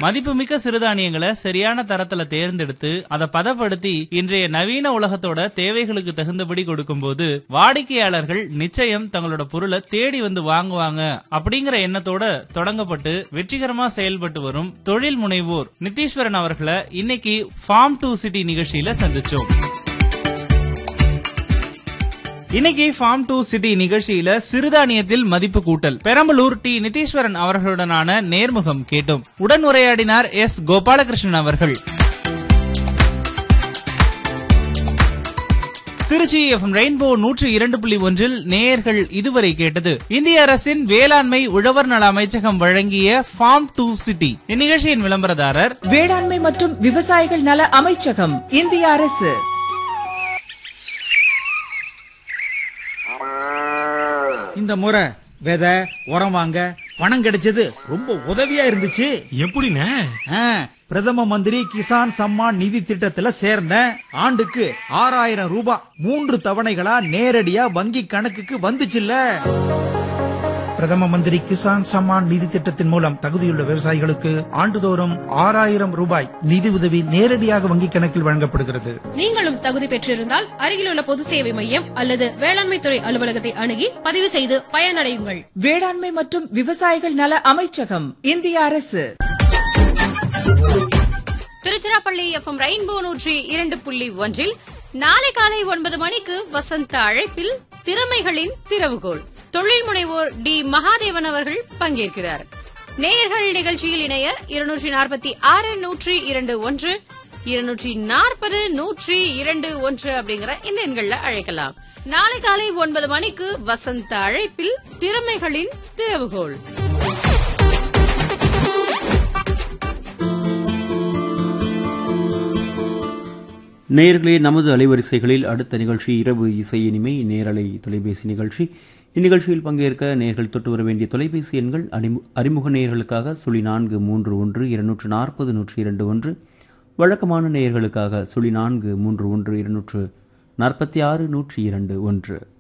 மதிப்புமிக்க சிறுதானியங்களை சரியான தரத்துல தேர்ந்தெடுத்து அதை பதப்படுத்தி இன்றைய நவீன உலகத்தோட தேவைகளுக்கு தகுந்தபடி கொடுக்கும்போது வாடிக்கையாளர்கள் நிச்சயம் தங்களோட பொருளை தேடி வந்து வாங்குவாங்க அப்படிங்கிற எண்ணத்தோட தொடங்கப்பட்டு வெற்றிகரமா செயல்பட்டு வரும் தொழில் முனைவோர் நித்தீஸ்வரன் அவர்களை இன்னைக்கு ஃபார்ம் டு சிட்டி நிகழ்ச்சியில சந்திச்சோம் இன்னைக்கு ஃபார்ம் டு சிட்டி நிகழ்ச்சியில சிறுதானியத்தில் மதிப்பு கூட்டல் பெரம்பலூர் டி நிதீஸ்வரன் அவர்களுடனான நேர்முகம் கேட்டோம் உடன் உரையாடினார் எஸ் கோபாலகிருஷ்ணன் அவர்கள் திருச்சி எஃப்எம் ரெயின்போ நூற்று இரண்டு புள்ளி ஒன்றில் நேயர்கள் இதுவரை கேட்டது இந்திய அரசின் வேளாண்மை உழவர் நல அமைச்சகம் வழங்கிய ஃபார்ம் டு சிட்டி இந்நிகழ்ச்சியின் விளம்பரதாரர் வேளாண்மை மற்றும் விவசாயிகள் நல அமைச்சகம் இந்திய அரசு இந்த முறை விதை உரம் வாங்க பணம் கிடைச்சது ரொம்ப உதவியா இருந்துச்சு எப்படிண்ணே ஆ, பிரதம மந்திரி கிசான் சம்மான் நிதி திட்டத்துல சேர்ந்தேன் ஆண்டுக்கு ஆறாயிரம் ரூபாய் மூன்று தவணைகளா நேரடியா வங்கி கணக்குக்கு வந்துச்சுல்ல பிரதம மந்திரி கிசான் சம்மான் நிதி திட்டத்தின் மூலம் தகுதியுள்ள விவசாயிகளுக்கு ஆண்டுதோறும் ஆறாயிரம் ரூபாய் நிதி உதவி நேரடியாக வங்கிக் கணக்கில் வழங்கப்படுகிறது நீங்களும் தகுதி பெற்றிருந்தால் அருகிலுள்ள பொது சேவை மையம் அல்லது வேளாண்மை துறை அலுவலகத்தை அணுகி பதிவு செய்து பயனடையுங்கள் வேளாண்மை மற்றும் விவசாயிகள் நல அமைச்சகம் இந்திய அரசு திருச்சிராப்பள்ளி எஃப்எம் ரெயின்போ நூற்றி இரண்டு புள்ளி ஒன்றில் நாளை காலை ஒன்பது மணிக்கு வசந்த அழைப்பில் திறமைகளின் திறவுகோல் தொழில் முனைவோர் டி மகாதேவன் அவர்கள் பங்கேற்கிறார் நேயர்கள் நிகழ்ச்சியில் இணைய இருநூற்றி நாற்பத்தி ஆறு நூற்றி இரண்டு ஒன்று இருநூற்றி நாற்பது நூற்றி இரண்டு ஒன்று அப்படிங்கிற இந்த எண்கள்ல அழைக்கலாம் நாளை காலை ஒன்பது மணிக்கு வசந்த அழைப்பில் திறமைகளின் திறவுகோல் நேயர்களே நமது அலைவரிசைகளில் அடுத்த நிகழ்ச்சி இரவு இசை இனிமை நேரலை தொலைபேசி நிகழ்ச்சி இந்நிகழ்ச்சியில் பங்கேற்க நேர்கள் தொட்டு வர வேண்டிய தொலைபேசி எண்கள் அறிமு- அறிமுக நேயர்களுக்காக சுழி நான்கு மூன்று ஒன்று இருநூற்று நாற்பது நூற்றி இரண்டு ஒன்று வழக்கமான நேயர்களுக்காக சுழி நான்கு மூன்று ஒன்று இருநூற்று நாற்பத்தி ஆறு நூற்றி இரண்டு ஒன்று